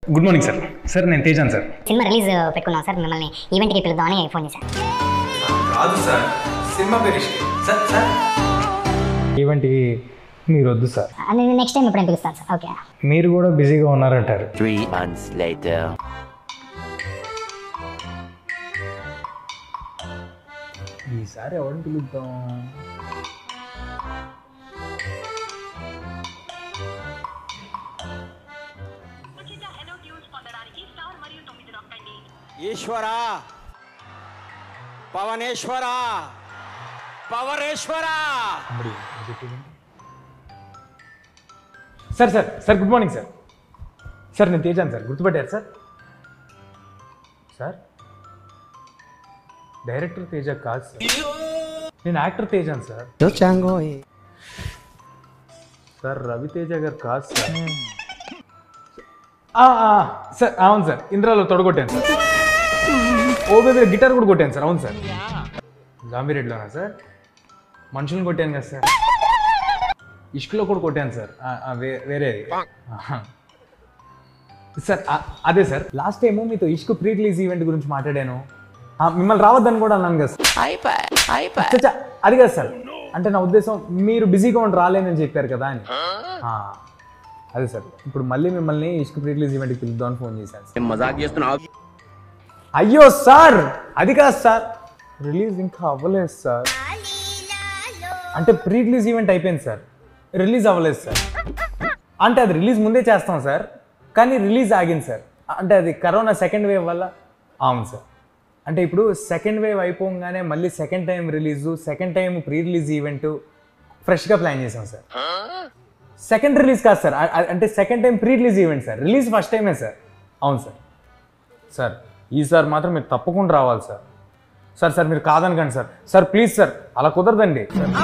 Good morning sir sir నేను తేజాన్ sir cinema release పెట్టుకున్నాం సార్ మిమ్మల్ని ఈవెంట్కి పిలుద్దామని ఫోన్ చేశాను కాదు సార్ సినిమా పేరు ఇష్టం సార్ సార్ ఈవెంట్కి మీరు వద్దు సార్ నేను నెక్స్ట్ టైం ఎప్పుడైనా పిలుస్తాను సార్ ఓకే మీరు కూడా బిజీగా ఉన్నారంటారు Three months later. ఈసారి ఎవరిని పిలుద్దాం ఈశ్వరా పవనేశ్వరా పవరేశ్వరా sir sir sir good morning sir sir నేను తేజాన్ సార్ గుర్తుపట్టారు సార్ సార్ డైరెక్టర్ తేజ కాదు సార్ నేను యాక్టర్ తేజాన్ సార్ సార్ రవితేజ గారు కాదు సార్ ఆ, ఆ, సార్ అవును సార్ ఇంద్రాలో తొడగొట్టాను సార్ ఓ బేబీ గిటార్ కూడా కొట్టాను సార్ అవును సార్ జాంబీరెడ్లోనా సార్ మనుషులను కొట్టాను కదా సార్ ఇష్క్లో కూడా కొట్టాను సార్ ఆ, ఆ, వే- వేరేది ఆహా. సార్ ఆ, అదే సార్ లాస్ట్ టైము మీతో ఇష్క్ ప్రీ రిలీజ్ ఈవెంట్ గురించి మాట్లాడాను ఆ, మిమ్మల్ని రావద్దని కూడా అన్నాను కదా సార్ చచ్చా, అది కాదు సార్ అంటే నా ఉద్దేశం మీరు బిజీగా ఉండి రాలేనని చెప్పారు కదా అని ఆ, అదే సార్ ఇప్పుడు మళ్ళీ మిమ్మల్ని ఇష్క్ ప్రీ రిలీజ్ ఈవెంట్కి పిలుద్దామని ఫోన్ చేశాను సార్ మజాక్ చేస్తున్నావు అయ్యో సార్ అది కాదు సార్ రిలీజ్ ఇంకా అవ్వలేదు సార్ అంటే ప్రీ రిలీజ్ ఈవెంట్ అయిపోయింది సార్ రిలీజ్ అవ్వలేదు సార్ అంటే అది రిలీజ్ ముందే చేస్తాం సార్ కానీ రిలీజ్ ఆగింది సార్ అంటే అది కరోనా సెకండ్ వేవ్ వల్ల అవును సార్ అంటే ఇప్పుడు సెకండ్ వేవ్ అయిపోగానే మళ్ళీ second time release second time pre release event ఫ్రెష్గా ప్లాన్ చేసాం సార్ సెకండ్ రిలీజ్ కాదు సార్ అ- అ- అంటే second time pre release event sir release first టైమే సార్ అవును సార్ సార్ ఈసారి మాత్రం మీరు తప్పకుండా రావాలి సార్ సార్ సార్ మీరు కాదనకండి సార్ సార్ ప్లీజ్ సార్ అలా కుదరదండి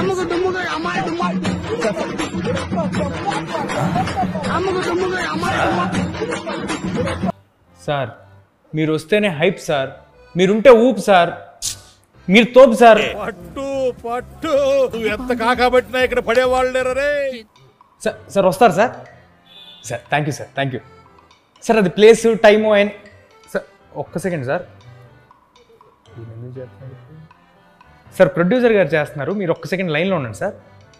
సార్ మీరు వస్తేనే హైప్ సార్ మీరుంటే ఊపు సార్ మీరు తోపు సార్ పట్టు పట్టు నువ్వు ఎంత కాకబట్టినా ఇక్కడ పడేవాళ్ళు లేరే సార్ సార్ వస్తారు sir sir thank you sir thank you sir అది ప్లేస్ టైము అండ్ సార్ ఒక్క సెకండ్ సార్ ఈయన ఎందుకు చేస్తున్నాడు ఇప్పుడు? సార్ ప్రొడ్యూసర్ గారు చేస్తున్నారు మీరు ఒక్క సెకండ్ లైన్లో ఉండండి సార్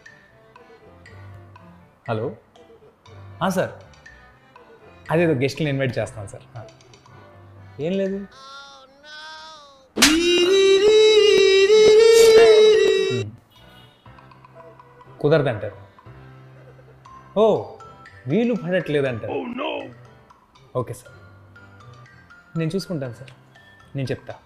హలో ఆ, సార్ అదేదో గెస్ట్ని ఇన్వైట్ చేస్తాను సార్ ఆ. ఏం లేదు హ్మ్. కుదరదంటారు ఓ వీలు పడట్లేదంటారు ఓకే సార్ నేను చూసుకుంటాను సార్ నేను చెప్తా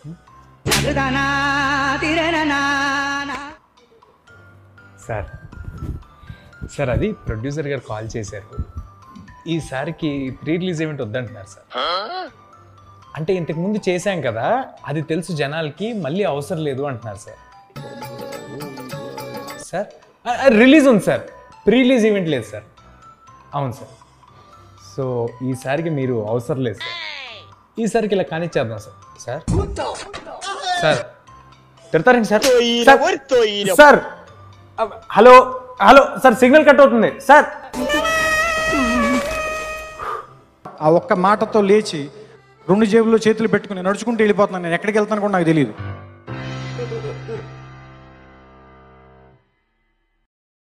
సార్ సార్ అది ప్రొడ్యూసర్ గారు కాల్ చేశారు ఈసారికి ప్రీ రిలీజ్ ఈవెంట్ వద్దంటున్నారు సార్ అంటే ఇంతకు ముందు చేశాం కదా అది తెలుసు జనాలకి మళ్ళీ అవసరం లేదు అంటున్నారు సార్ సార్ రిలీజ్ ఉంది సార్ ప్రీ రిలీజ్ ఈవెంట్ లేదు సార్ అవును సార్ సో ఈసారికి మీరు అవసరం లేదు సార్ ఈసారికి ఇలా కానిచ్చేద్దాం సార్ సార్ సార్ తిడతారండి సార్ సార్ సార్ అ- hello hello sir signal cut అవుతుంది సార్ ఆ ఒక్క మాటతో లేచి రెండు జేబుల్లో చేతులు పెట్టుకుని నడుచుకుంటూ వెళ్ళిపోతున్నాను నేను ఎక్కడికి వెళ్తాను కూడా నాకు తెలియదు